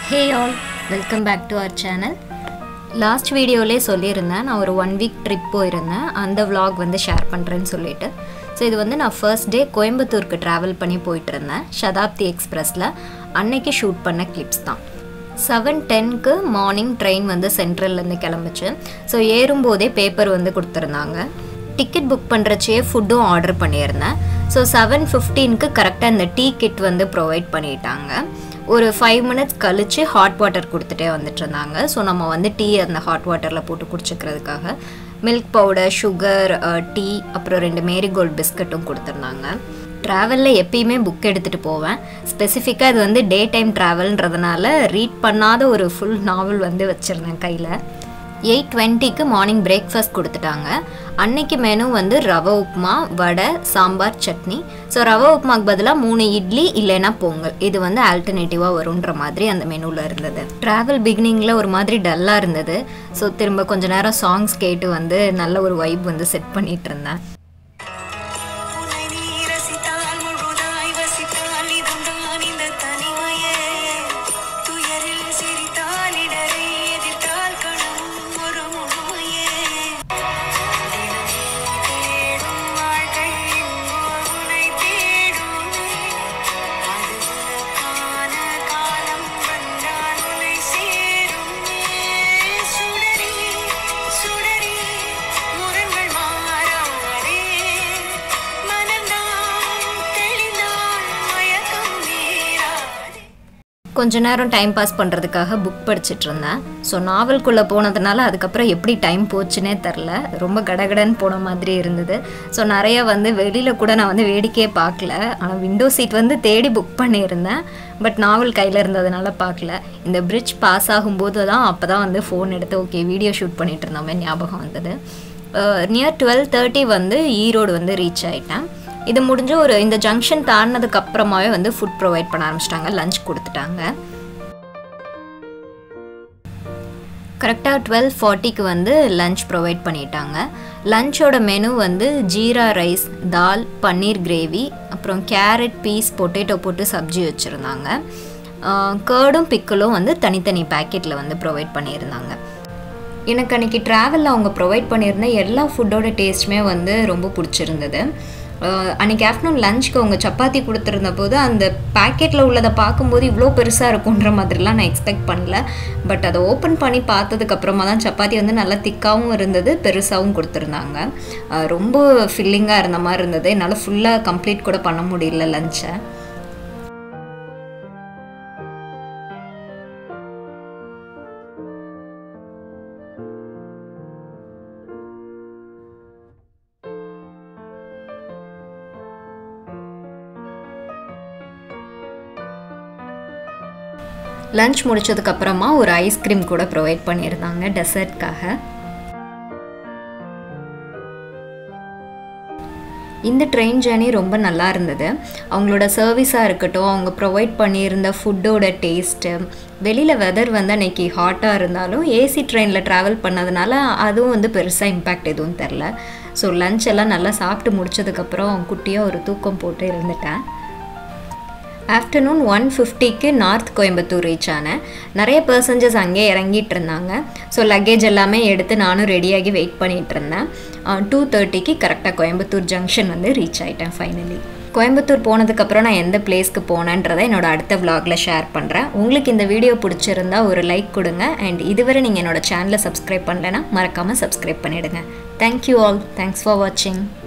hey all welcome back to our channel last வீடியோலே சொல்லியிருந்தேன் நான் ஒரு ஒன் வீக் ட்ரிப் போயிருந்தேன் அந்த vlog வந்து ஷேர் பண்ணுறேன்னு சொல்லிட்டு ஸோ இது வந்து நான் ஃபர்ஸ்ட் டே கோயம்புத்தூருக்கு ட்ராவல் பண்ணி போயிட்டு இருந்தேன் சதாப்தி எக்ஸ்பிரஸில் அன்னைக்கு ஷூட் பண்ண கிளிப்ஸ் தான் செவன் டென்க்கு மார்னிங் ட்ரெயின் வந்து சென்ட்ரல்லேருந்து கிளம்புச்சு ஸோ ஏறும்போதே பேப்பர் வந்து கொடுத்துருந்தாங்க டிக்கெட் புக் பண்ணுறச்சே ஃபுட்டும் ஆர்டர் பண்ணியிருந்தேன் ஸோ செவன் ஃபிஃப்டீனுக்கு கரெக்டாக இந்த டீ கிட் வந்து ப்ரொவைட் பண்ணிட்டாங்க ஒரு ஃபைவ் மினிட்ஸ் கழித்து ஹாட் வாட்டர் கொடுத்துட்டே வந்துட்டு இருந்தாங்க ஸோ நம்ம வந்து டீ அந்த ஹாட் வாட்டரில் போட்டு குடிச்சிக்கிறதுக்காக மில்க் பவுடர் சுகர் டீ அப்புறம் ரெண்டு மேரிகோல்ட் பிஸ்கட்டும் கொடுத்துருந்தாங்க ட்ராவலில் எப்பயுமே புக் எடுத்துகிட்டு போவேன் ஸ்பெசிஃபிக்காக இது வந்து டே டைம் ட்ராவல்ன்றதுனால ரீட் பண்ணாத ஒரு ஃபுல் நாவல் வந்து வச்சுருந்தேன் கையில் எயிட் டுவெண்ட்டிக்கு மார்னிங் பிரேக்ஃபாஸ்ட் கொடுத்துட்டாங்க அன்னைக்கு மெனு வந்து ரவை உப்புமா வடை சாம்பார் சட்னி ஸோ ரவை உப்புமாக்கு பதிலாக மூணு இட்லி இல்லைன்னா பொங்கல் இது வந்து ஆல்டர்னேட்டிவாக வரும்ன்ற மாதிரி அந்த மெனுவில் இருந்தது ட்ராவல் பிகினிங்கில் ஒரு மாதிரி டல்லாக இருந்தது ஸோ திரும்ப கொஞ்ச நேரம் சாங்ஸ் கேட்டு வந்து நல்ல ஒரு வைப் வந்து செட் பண்ணிட்டு இருந்தேன் உன்னை நீ ரசித்தால் முழுதாய் வசித்தால் இதுதான் இந்த தனிமையே துயரில் சிரித்தால் இடரை எதிர்த்தால் கணம் ஒரு முழுமையே தினம் தேடும் வாழ்க்கை ஓர் உன்னை தேடும் அது உனக்கான காலம் வந்தால் உன்னை சேரும் சுடரி சுடரி முரண்கள் மாறாதே மனம்தான் தெளிந்தால் மயக்கம் மீறாதே கொஞ்ச நேரம் டைம் பாஸ் பண்ணுறதுக்காக புக் படிச்சிட்டு இருந்தேன் ஸோ நாவல்குள்ளே போனதுனால அதுக்கப்புறம் எப்படி டைம் போச்சுனே தெரில ரொம்ப கடகடன்னு போன மாதிரி இருந்தது ஸோ நிறைய வந்து வெளியில் கூட நான் வந்து வேடிக்கையே பார்க்கல ஆனால் விண்டோ சீட் வந்து தேடி புக் பண்ணியிருந்தேன் பட் நாவல் கையில் இருந்ததுனால பார்க்கல இந்த பிரிட்ஜ் பாஸ் ஆகும்போது தான் அப்போ தான் வந்து ஃபோன் எடுத்து ஓகே வீடியோ ஷூட் பண்ணிட்டு இருந்தோமே ஞாபகம் வந்தது நியர் டுவெல் தேர்ட்டி வந்து ஈரோடு வந்து ரீச் ஆயிட்டேன் இது முடிஞ்சு ஒரு இந்த ஜங்ஷன் தாண்டினதுக்கு அப்புறமாவே வந்து ஃபுட் ப்ரொவைட் பண்ண ஆரம்பிச்சிட்டாங்க லஞ்ச் கொடுத்துட்டாங்க கரெக்டாக டுவெல் ஃபார்ட்டிக்கு வந்து லஞ்ச் ப்ரொவைட் பண்ணிட்டாங்க லஞ்சோட மெனு வந்து ஜீரா ரைஸ் தால் பன்னீர் கிரேவி அப்புறம் கேரட் பீஸ் பொட்டேட்டோ போட்டு சப்ஜி வச்சுருந்தாங்க கேர்டும் பிக்கலும் வந்து தனித்தனி பேக்கெட்டில் வந்து ப்ரொவைட் பண்ணியிருந்தாங்க எனக்கு அன்றைக்கி ட்ராவலில் அவங்க ப்ரொவைட் பண்ணியிருந்த எல்லா ஃபுட்டோட டேஸ்ட்டுமே வந்து ரொம்ப பிடிச்சிருந்தது அஹ் அன்னைக்கு ஆஃப்டர்நூன் லஞ்சுக்கு அவங்க சப்பாத்தி கொடுத்துருந்த போது அந்த பேக்கெட்டில் உள்ளதை பார்க்கும்போது இவ்வளோ பெருசாக இருக்குன்ற மாதிரிலாம் நான் எக்ஸ்பெக்ட் பண்ணல பட் அதை ஓப்பன் பண்ணி பார்த்ததுக்கப்புறமா தான் சப்பாத்தி வந்து நல்லா திக்காகவும் இருந்தது பெருசாகவும் கொடுத்துருந்தாங்க அஹ் ரொம்ப ஃபில்லிங்காக இருந்த மாதிரி இருந்தது என்னால் ஃபுல்லாக கம்ப்ளீட் கூட பண்ண முடியல லஞ்சை லஞ்ச் முடிச்சதுக்கப்புறமா ஒரு ஐஸ்கிரீம் கூட ப்ரொவைட் பண்ணியிருந்தாங்க டெசர்ட்காக இந்த ட்ரெயின் ஜேர்னி ரொம்ப நல்லா இருந்தது அவங்களோட சர்வீஸாக இருக்கட்டும் அவங்க ப்ரொவைட் பண்ணியிருந்த ஃபுட்டோட டேஸ்ட்டு வெளியில் வெதர் வந்து அன்னைக்கு ஹாட்டாக இருந்தாலும் ஏசி ட்ரெயினில் ட்ராவல் பண்ணதுனால அதுவும் வந்து பெருசாக இம்பேக்ட் எதுவும் தெரில ஸோ லஞ்ச் எல்லாம் நல்லா சாப்பிட்டு முடிச்சதுக்கப்புறம் குட்டியாக ஒரு தூக்கம் போட்டு இருந்துட்டேன் ஆஃப்டர்நூன் ஒன் ஃபிஃப்டிக்கு நார்த் கோயம்புத்தூர் ரீச் ஆனேன் நிறைய பர்சன்ஜஸ் அங்கே இறங்கிட்டு இருந்தாங்க ஸோ லக்கேஜ் எல்லாமே எடுத்து நானும் ரெடியாகி வெயிட் பண்ணிட்டு இருந்தேன் டூ தேர்ட்டிக்கு கரெக்டாக கோயம்புத்தூர் ஜங்ஷன் வந்து ரீச் ஆயிட்டேன் ஃபைனலி கோயம்புத்தூர் போனதுக்கப்புறம் நான் எந்த பிளேஸ்க்கு போனேன்றதை என்னோட அடுத்த vlogல ஷேர் பண்ணுறேன் உங்களுக்கு இந்த வீடியோ பிடிச்சிருந்தா ஒரு லைக் கொடுங்க அண்ட் இதுவரை நீங்கள் என்னோட சேனலை சப்ஸ்கிரைப் பண்ணலைன்னா மறக்காமல் சப்ஸ்கிரைப் பண்ணிவிடுங்க தேங்க்யூ ஆல் தேங்க்ஸ் ஃபார் வாட்சிங்